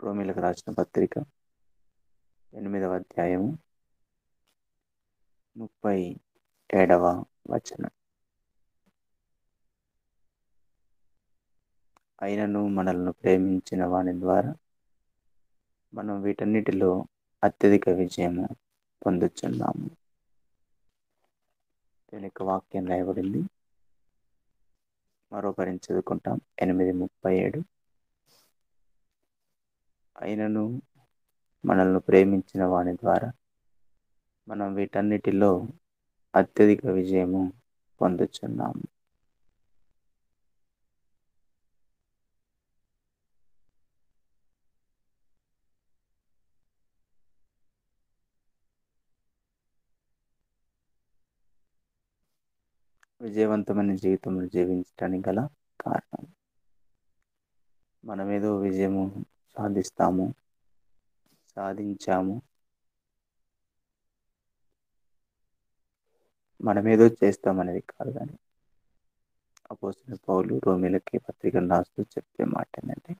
రోమిలకు రాసిన పత్రిక ఎనిమిదవ అధ్యాయము ముప్పై ఏడవ వచనం అయినను మనల్ని ప్రేమించిన వాని ద్వారా మనం వీటన్నిటిలో అత్యధిక విజయము పొందుచున్నాము దీని యొక్క వాక్యం రాయబడింది మరోపరిని చదువుకుంటాం ఎనిమిది ముప్పై ఏడు అయినను మనల్ని ప్రేమించిన వాని ద్వారా మనం వీటన్నిటిలో అత్యధిక విజయము పొందుచున్నాము విజయవంతమైన జీవితంలో జీవించడానికి గల కారణం మనమేదో విజయము సాధిస్తాము సాధించాము మనమేదో చేస్తామనేది కాదు కానీ అపోసిన పౌలు రోమిలకి పత్రికను రాస్తూ చెప్పే మాట ఏంటంటే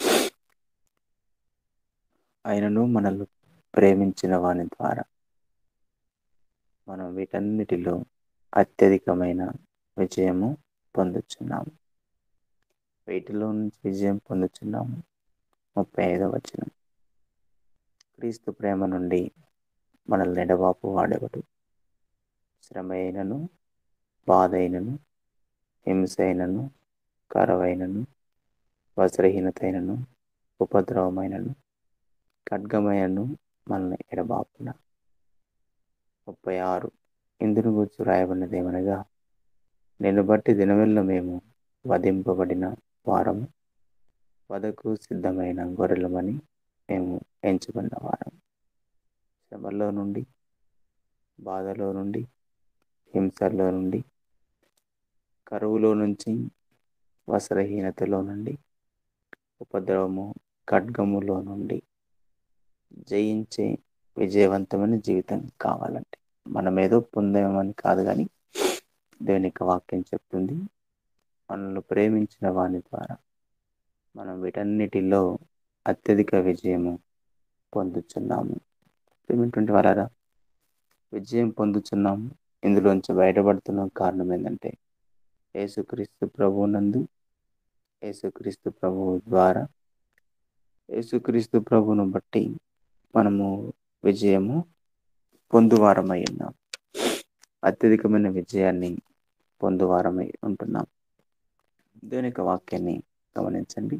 ఆయనను మనల్ని ప్రేమించిన వాని ద్వారా మనం వీటన్నిటిలో అత్యధికమైన విజయము పొందుచున్నాము వీటిలో నుంచి విజయం పొందుచున్నాము ముప్పై ఐదవ వచనం క్రీస్తు ప్రేమ నుండి మనల్ని ఎడబాపు వాడేవాడు శ్రమ అయినను బాధ అయినను హింస అయినను కరవైనను వస్త్రహీనతైనను ఉపద్రవమైనను ఖడ్గమైనను మనల్ని ఎడబాపున ముప్పై ఆరు ఇందును గురించి రాయబడినది ఏమనగా నేను బట్టి దినవెల్ల మేము వధింపబడిన వారము వదకు సిద్ధమైన గొర్రెలమని మేము ఎంచుకున్న వారం శ్రమలో నుండి బాధలో నుండి హింసలో నుండి కరువులో నుంచి వస్త్రహీనతలో నుండి ఉపద్రవము ఖడ్గములో నుండి జయించే విజయవంతమైన జీవితం కావాలంటే మనం ఏదో పొందామని కాదు కానీ దేవుని యొక్క వాక్యం చెప్తుంది మనల్ని ప్రేమించిన వాని ద్వారా మనం వీటన్నిటిలో అత్యధిక విజయము పొందుతున్నాము ప్రేమిటువంటి వాళ్ళరా విజయం పొందుతున్నాము ఇందులోంచి బయటపడుతున్న కారణం ఏంటంటే యేసుక్రీస్తు ప్రభువు నందు యేసుక్రీస్తు ప్రభువు ద్వారా యేసుక్రీస్తు ప్రభువును బట్టి మనము విజయము పొందువారమై ఉన్నాం అత్యధికమైన విజయాన్ని పొందువారమై ఉంటున్నాం దేని యొక్క వాక్యాన్ని గమనించండి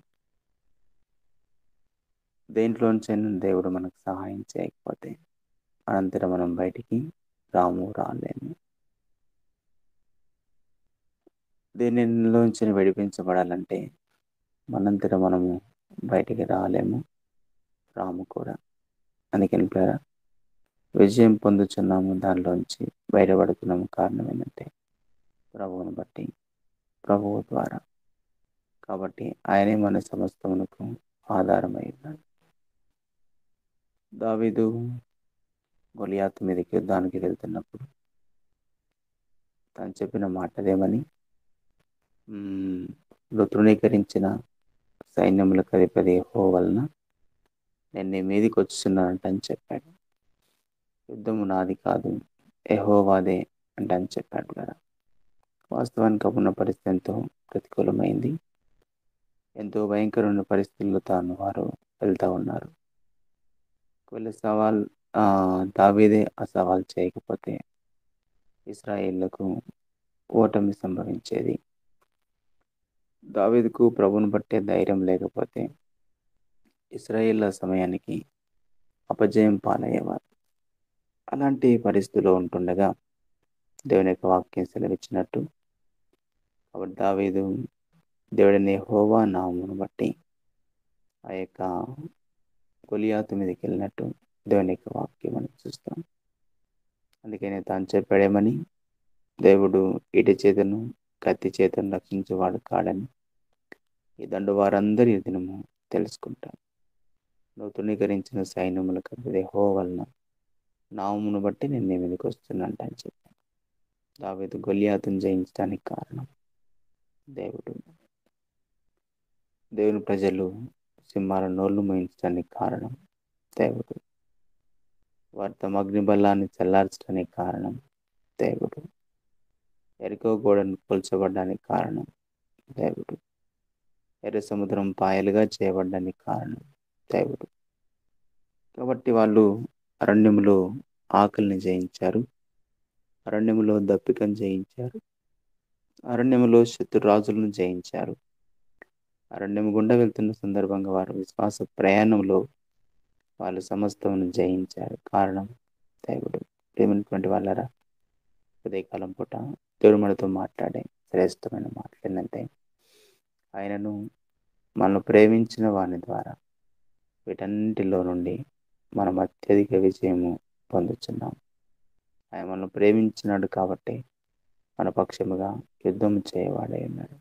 దేంట్లోంచైనా దేవుడు మనకు సహాయం చేయకపోతే అనంతరం మనం బయటికి రాము రాలేము దేనిలోంచి విడిపించబడాలంటే మనంతట మనము బయటికి రాలేము రాము కూడా అందుకని పేర విజయం పొందుతున్నాము దానిలోంచి బయటపడుతున్నాము కారణం ఏంటంటే ప్రభువును బట్టి ప్రభువు ద్వారా కాబట్టి ఆయనే మన సమస్తమునకు ఆధారమై ఉన్నాడు దావీదు గొలియాత్ మీదకి యుద్ధానికి వెళ్తున్నప్పుడు తను చెప్పిన మాటలేమని తృణీకరించిన సైన్యములకు అధిపతి హో వలన నేను నీ మీదికి వచ్చున్నానంట అని చెప్పాడు యుద్ధము నాది కాదు ఎహోవాదే అంట అని చెప్పాడు కదా వాస్తవానికి అప్పుడున్న పరిస్థితి ఎంతో ప్రతికూలమైంది ఎంతో భయంకరమైన పరిస్థితుల్లో తాను వారు వెళ్తూ ఉన్నారు ఒకవేళ సవాల్ దావీదే ఆ సవాల్ చేయకపోతే ఇస్రాయేళ్లకు ఓటమి సంభవించేది దావీదుకు ప్రభుని బట్టే ధైర్యం లేకపోతే ఇస్రాయేళ్ల సమయానికి అపజయం పాలయ్యేవారు అలాంటి పరిస్థితిలో ఉంటుండగా దేవుని యొక్క వాక్యం సెలవిచ్చినట్టు కాబట్టి దావీదు దేవుడిని హోవా నామును బట్టి ఆ యొక్క గొలియాతు మీదకి వెళ్ళినట్టు దేవుని యొక్క వాక్యం మనం చూస్తాం అందుకనే తాను చెప్పాడేమని దేవుడు ఇటు చేతను కత్తి చేతను రక్షించేవాడు కాడని ఈ దండు వారందరి దినము తెలుసుకుంటాం నువ్వు తృణీకరించిన సైన్యములకు హో వలన నామమును బట్టి నేను నీ మీదకి వస్తున్నాను అని చెప్పాను దావేది గొలియాతును జయించడానికి కారణం దేవుడు దేవుని ప్రజలు సింహాల నోళ్లు మూయించడానికి కారణం దేవుడు వారు తమ అగ్నిబల్లాన్ని చల్లార్చడానికి కారణం దేవుడు ఎరికో గోడను కూల్చబడ్డానికి కారణం దేవుడు ఎర్ర సముద్రం పాయలుగా చేయబడ్డానికి కారణం దేవుడు కాబట్టి వాళ్ళు అరణ్యములో ఆకలిని జయించారు అరణ్యములో దప్పికను జయించారు అరణ్యములో శత్రురాజులను జయించారు అరణ్యము గుండా వెళ్తున్న సందర్భంగా వారు విశ్వాస ప్రయాణంలో వాళ్ళు సమస్తమును జయించారు కారణం దేవుడు ప్రేమైనటువంటి వాళ్ళరా ఉదయకాలం పూట దేవుడు మనతో మాట్లాడే శ్రేష్టమైన మాటలు ఏంటంటే ఆయనను మనల్ని ప్రేమించిన వాని ద్వారా వీటన్నిటిలో నుండి మనం అత్యధిక విజయము పొందుతున్నాం ఆయన మనల్ని ప్రేమించినాడు కాబట్టి మన పక్షముగా యుద్ధం చేయవాడై ఉన్నాడు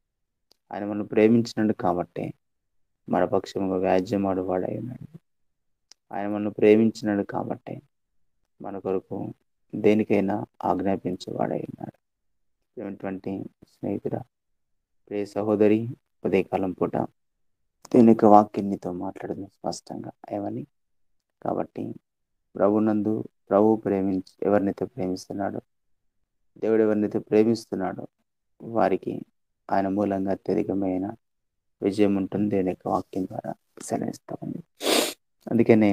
ఆయన మనల్ని ప్రేమించినాడు కాబట్టి మన పక్షముగా వ్యాజ్యమాడు వాడై ఉన్నాడు ఆయన మనల్ని ప్రేమించినాడు కాబట్టి మన కొరకు దేనికైనా ఆజ్ఞాపించేవాడై ఉన్నాడు ఏమిటువంటి స్నేహితుడ ప్రియ సహోదరి ఉదయకాలం పూట దీని యొక్క వాక్యం నీతో మాట్లాడదు స్పష్టంగా ఏమని కాబట్టి ప్రభునందు ప్రభు ప్రేమించి ఎవరినైతే ప్రేమిస్తున్నాడో దేవుడు ఎవరినైతే ప్రేమిస్తున్నాడో వారికి ఆయన మూలంగా అత్యధికమైన విజయం ఉంటుంది దేని యొక్క వాక్యం ద్వారా సెలవిస్తామని అందుకనే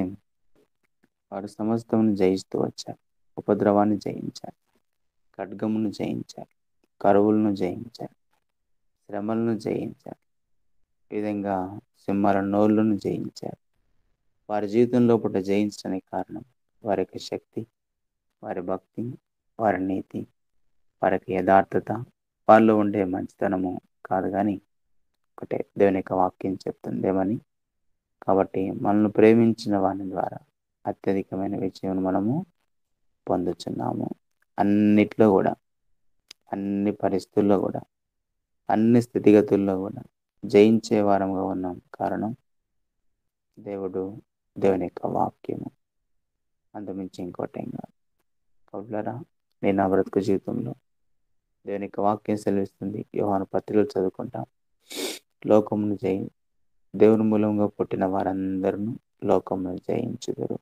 వారు సమస్తమును జయిస్తూ వచ్చారు ఉపద్రవాన్ని జయించారు ఖడ్గమును జయించారు కరువులను జయించారు శ్రమలను జయించారు ఈ విధంగా సింహాల నోళ్ళను జయించారు వారి జీవితంలో పుట్ట జయించడానికి కారణం వారి యొక్క శక్తి వారి భక్తి వారి నీతి వారి యొక్క యథార్థత వాళ్ళలో ఉండే మంచితనము కాదు కానీ ఒకటే దేవుని యొక్క వాక్యం చెప్తుంది ఏమని కాబట్టి మనల్ని ప్రేమించిన వాని ద్వారా అత్యధికమైన విజయం మనము పొందుతున్నాము అన్నిట్లో కూడా అన్ని పరిస్థితుల్లో కూడా అన్ని స్థితిగతుల్లో కూడా జయించే వారంగా ఉన్నాం కారణం దేవుడు దేవుని యొక్క వాక్యము అంతమించి ఇంకోటేం కాదు కౌట్లరా నేను నా బ్రతుకు జీవితంలో దేవుని యొక్క వాక్యం సెలవిస్తుంది యోహాను పత్రికలు చదువుకుంటాం లోకమును జయి దేవుని మూలంగా పుట్టిన వారందరూ లోకమును జయించుదురు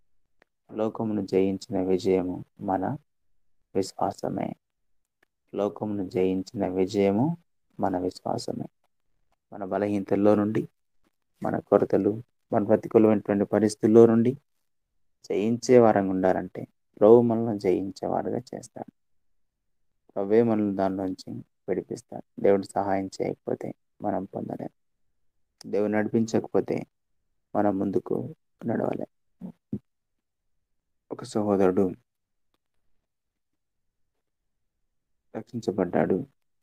లోకమును జయించిన విజయము మన విశ్వాసమే లోకమును జయించిన విజయము మన విశ్వాసమే మన బలహీనతల్లో నుండి మన కొరతలు మన ప్రతికూలమైనటువంటి పరిస్థితుల్లో నుండి జయించే వారంగా ఉండాలంటే ప్రభు మనల్ని జయించేవాడుగా చేస్తాడు ప్రభే మనల్ని దానిలోంచి విడిపిస్తాడు దేవుడు సహాయం చేయకపోతే మనం పొందలేం దేవుడు నడిపించకపోతే మనం ముందుకు నడవలేం ఒక సహోదరుడు రక్షించబడ్డాడు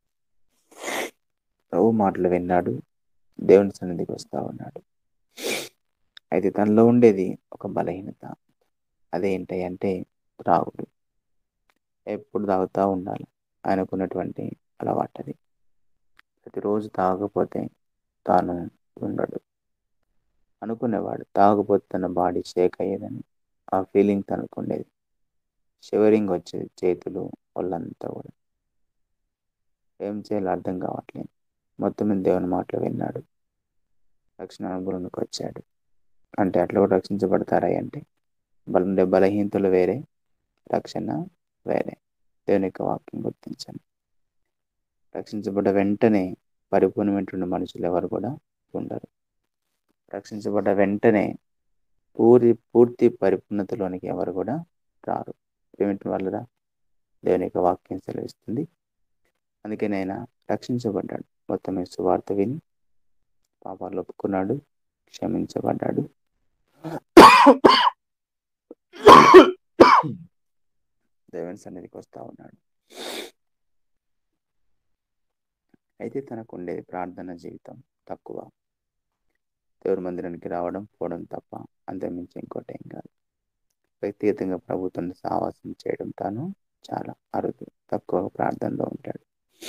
ప్రభు మాటలు విన్నాడు దేవుని సన్నిధికి వస్తూ ఉన్నాడు అయితే తనలో ఉండేది ఒక బలహీనత అదేంటి అంటే త్రాగుడు ఎప్పుడు తాగుతూ ఉండాలి ఆయనకున్నటువంటి అలవాటు అది ప్రతిరోజు తాగకపోతే తాను ఉండడు అనుకునేవాడు తాగకపోతే తన బాడీ షేక్ అయ్యేదని ఆ ఫీలింగ్ తనకు ఉండేది షివరింగ్ వచ్చేది చేతులు వాళ్ళంతా కూడా ఏం చేయాలో అర్థం కావట్లేదు మొత్తం మీద దేవుని మాటలు విన్నాడు రక్షణ అనుభవంలోకి వచ్చాడు అంటే అట్లా కూడా రక్షించబడతారా అంటే బల బలహీనతలు వేరే రక్షణ వేరే దేవుని యొక్క వాక్యం గుర్తించండి రక్షించబడ్డ వెంటనే పరిపూర్ణమైనటువంటి మనుషులు ఎవరు కూడా ఉండరు రక్షించబడ్డ వెంటనే పూరి పూర్తి పరిపూర్ణతలోనికి ఎవరు కూడా రారు ఏమిటి వాళ్ళరా దేవుని యొక్క వాక్యం సెలవిస్తుంది అందుకే నేను రక్షించబడ్డాడు మొత్తం సువార్త విని పాపాలు ఒప్పుకున్నాడు క్షమించబడ్డాడు దేవుని సన్నిధికి వస్తూ ఉన్నాడు అయితే తనకు ఉండేది ప్రార్థన జీవితం తక్కువ దేవుని మందిరానికి రావడం పోవడం తప్ప అంతకుమించి ఇంకోటి ఏం కాదు వ్యక్తిగతంగా ప్రభుత్వం సావాసం చేయడం తాను చాలా అరుదు తక్కువ ప్రార్థనలో ఉంటాడు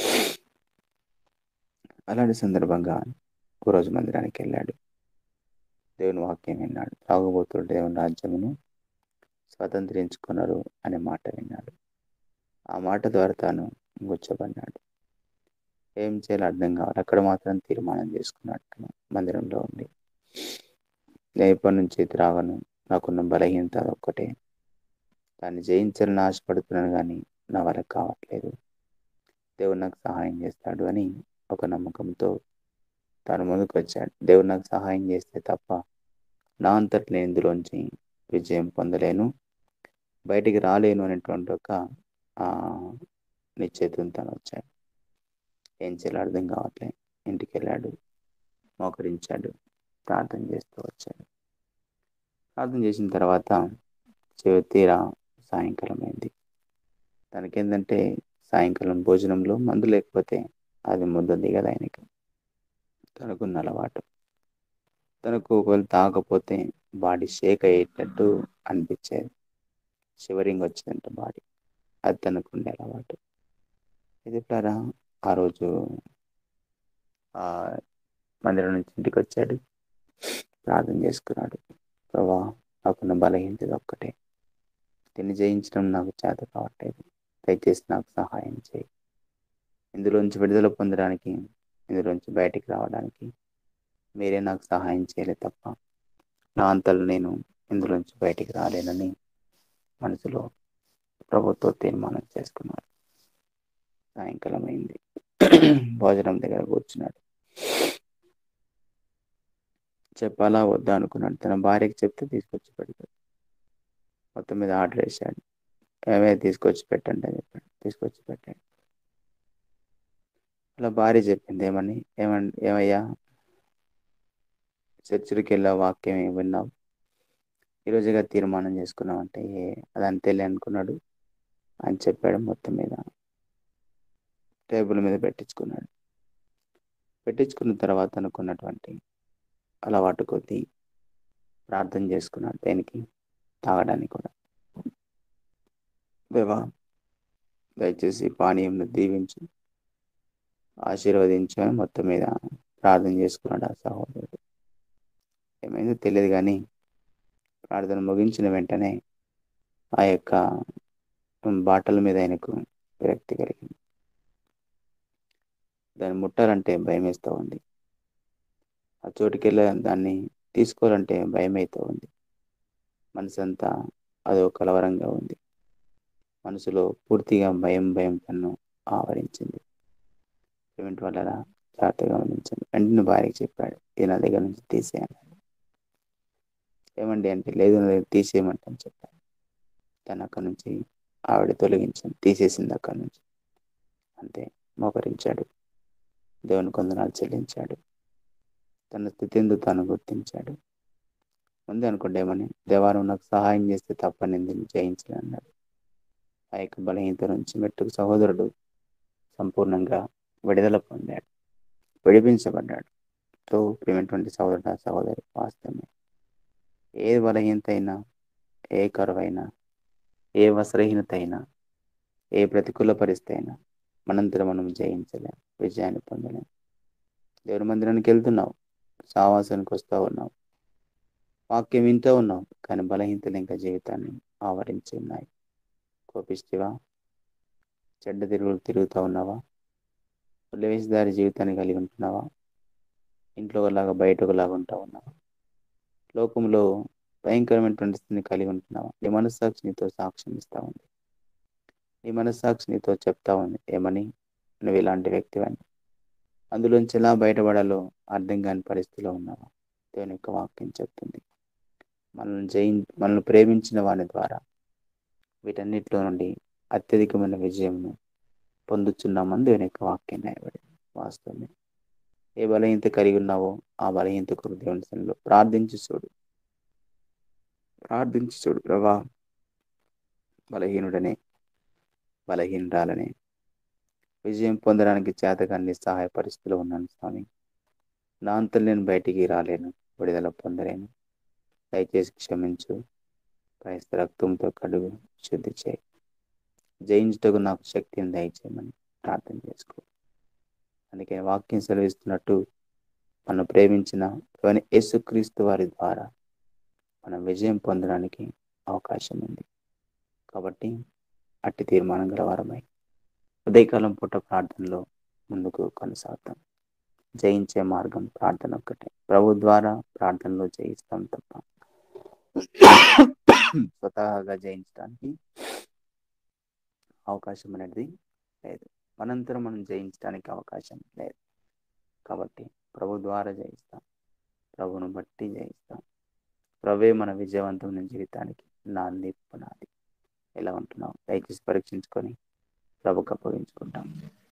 అలాంటి సందర్భంగా రోజు మందిరానికి వెళ్ళాడు దేవుని వాక్యం విన్నాడు తాగుబోతుడు దేవుని రాజ్యమును స్వతంత్రించుకున్నారు అనే మాట విన్నాడు ఆ మాట ద్వారా తాను గుచ్చబడినాడు ఏం చేయాలో అర్థం కావాలి అక్కడ మాత్రం తీర్మానం చేసుకున్నట్టు మందిరంలో ఉండి నేను ఎప్పటి నుంచి త్రాగను నాకున్న బలహీనత ఒక్కటే దాన్ని జయించాలని ఆశపడుతున్నాను కానీ నా వల్ల కావట్లేదు దేవుడు నాకు సహాయం చేస్తాడు అని ఒక నమ్మకంతో తను ముందుకు వచ్చాడు దేవుడు నాకు సహాయం చేస్తే తప్ప నా అంతటి నేను ఇందులోంచి విజయం పొందలేను బయటికి రాలేను అనేటువంటి ఒక నిశ్చయితం తను వచ్చాడు ఏం చేయాలో అర్థం కావట్లే ఇంటికి వెళ్ళాడు మోకరించాడు ప్రార్థన చేస్తూ వచ్చాడు ప్రార్థన చేసిన తర్వాత తీరా సాయంకాలం అయింది తనకేంటంటే సాయంకాలం భోజనంలో మందు లేకపోతే అది ముద్ద దిగదు ఆయనకి తనకున్న అలవాటు తనకు ఒకవేళ తాగకపోతే బాడీ షేక్ అయ్యేటట్టు అనిపించేది షివరింగ్ వచ్చిందంట బాడీ అది తనకు ఉండే అలవాటు ఇది ప్లారా ఆ రోజు మందిరం నుంచి ఇంటికి వచ్చాడు ప్రార్థన చేసుకున్నాడు ప్రభా నాకున్న బలహీనత ఒక్కటే దీన్ని జయించడం నాకు చేత కావట్లేదు దయచేసి నాకు సహాయం చేయి ఇందులోంచి విడుదల పొందడానికి ఇందులోంచి బయటికి రావడానికి మీరే నాకు సహాయం చేయలే తప్ప నా అంతలో నేను ఇందులోంచి బయటికి రాలేనని మనసులో ప్రభుత్వ తీర్మానం చేసుకున్నాడు సాయంకాలం అయింది భోజనం దగ్గర కూర్చున్నాడు చెప్పాలా వద్దా అనుకున్నాడు తన భార్యకి చెప్తే తీసుకొచ్చి పెడతాడు మొత్తం మీద ఆర్డర్ వేసాడు ఏమే తీసుకొచ్చి పెట్టండి అని చెప్పాడు తీసుకొచ్చి పెట్టాడు అలా భార్య చెప్పింది ఏమని ఏమని ఏమయ్యా చర్చికి వెళ్ళా వాక్యం ఏమి విన్నావు ఈరోజుగా తీర్మానం చేసుకున్నావు అంటే అది అంతేలే అనుకున్నాడు అని చెప్పాడు మొత్తం మీద టేబుల్ మీద పెట్టించుకున్నాడు పెట్టించుకున్న తర్వాత అనుకున్నటువంటి అలవాటు కొద్దీ ప్రార్థన చేసుకున్నాడు దేనికి తాగడానికి కూడా దేవా దయచేసి పానీయంను దీవించు ఆశీర్వదించు అని మొత్తం మీద ప్రార్థన చేసుకున్నాడు ఆ సహోదరుడు ఏమైందో తెలియదు కానీ ప్రార్థన ముగించిన వెంటనే ఆ యొక్క బాటల మీద ఆయనకు విరక్తి కలిగింది దాన్ని ముట్టాలంటే భయం వేస్తూ ఉంది ఆ చోటుకి వెళ్ళి దాన్ని తీసుకోవాలంటే భయం అవుతూ ఉంది మనసు అంతా అదో కలవరంగా ఉంది మనసులో పూర్తిగా భయం భయం తను ఆవరించింది పేమెంట్ వల్ల జాగ్రత్తగా గమనించండి వెంటనే భార్యకి చెప్పాడు ఇది నా దగ్గర నుంచి తీసేయన్నాడు ఏమండి అంటే లేదు నా దగ్గర తీసేయమంటని చెప్పాడు తను అక్కడి నుంచి ఆవిడ తొలగించింది తీసేసింది అక్కడి నుంచి అంతే మోకరించాడు దేవుని కొందనాలు చెల్లించాడు తన స్థితి ఎందుకు తాను గుర్తించాడు ముందే అనుకోండి ఏమని దేవారం నాకు సహాయం చేస్తే తప్ప నేను దీన్ని జయించను అన్నాడు ఆ యొక్క బలహీనత నుంచి మెట్టుకు సహోదరుడు సంపూర్ణంగా విడుదల పొందాడు విడిపించబడ్డాడు తో ప్రేమటువంటి సహోదరుడు సహోదరి వాస్తవమే ఏ బలహీనత అయినా ఏ కరువైనా ఏ వస్త్రహీనత అయినా ఏ ప్రతికూల పరిస్థితి అయినా మనంతరం మనం జయించలేం విజయాన్ని పొందలేం దేవుని మందిరానికి వెళ్తున్నావు సావాసానికి వస్తూ ఉన్నావు వాక్యం వింటూ ఉన్నావు కానీ బలహీనతలు ఇంకా జీవితాన్ని ఆవరించి ఉన్నాయి కోపిస్తివా చెడ్డ తిరుగులు తిరుగుతూ ఉన్నావా వేసిదారి జీవితాన్ని కలిగి ఉంటున్నావా ఇంట్లో ఒకలాగా బయట ఒకలాగా ఉంటా ఉన్నావా లోకంలో భయంకరమైనటువంటి స్థితిని కలిగి ఉంటున్నావా నీ మనస్సాక్షి నీతో సాక్ష్యం ఇస్తూ ఉంది నీ మనస్సాక్షి నీతో చెప్తా ఉంది ఏమని నువ్వు ఇలాంటి వ్యక్తివని అందులోంచి ఎలా బయటపడాలో అర్థం కాని పరిస్థితిలో ఉన్నావా దేవుని యొక్క వాక్యం చెప్తుంది మనల్ని జయి మనల్ని ప్రేమించిన వాని ద్వారా వీటన్నిటిలో నుండి అత్యధికమైన విజయంను పొందుతున్నామని దేవుని యొక్క వాక్యం న్యాయపడింది వాస్తవమే ఏ బలహీనత కలిగి ఉన్నావో ఆ బలహీనత కొరకు దేవుని సన్నిలో ప్రార్థించి చూడు ప్రార్థించి చూడు ప్రభా బలహీనుడనే బలహీనరాలనే విజయం పొందడానికి చేతకాన్ని సహాయ పరిస్థితిలో ఉన్నాను స్వామి నా అంతలు నేను బయటికి రాలేను విడుదల పొందలేను దయచేసి క్షమించు క్రైస్త రక్తంతో కడుగు శుద్ధి చేయి జయించుటకు నాకు శక్తిని దయచేయమని ప్రార్థన చేసుకో అందుకే వాక్యం సెలవిస్తున్నట్టు మనం ప్రేమించిన యేసుక్రీస్తు వారి ద్వారా మనం విజయం పొందడానికి అవకాశం ఉంది కాబట్టి అట్టి తీర్మానం గల వారమై ఉదయకాలం పూట ప్రార్థనలో ముందుకు కొనసాగుతాం జయించే మార్గం ప్రార్థన ఒక్కటే ప్రభు ద్వారా ప్రార్థనలో జయిస్తాం తప్ప స్వతహాగా జయించడానికి అవకాశం అనేది లేదు మనంతరం మనం జయించడానికి అవకాశం లేదు కాబట్టి ప్రభు ద్వారా జయిస్తాం ప్రభువును బట్టి జయిస్తాం ప్రభే మన విజయవంతమైన జీవితానికి నాంది పునాది ఎలా ఉంటున్నాం దయచేసి పరీక్షించుకొని ప్రభుకు అప్పగించుకుంటాం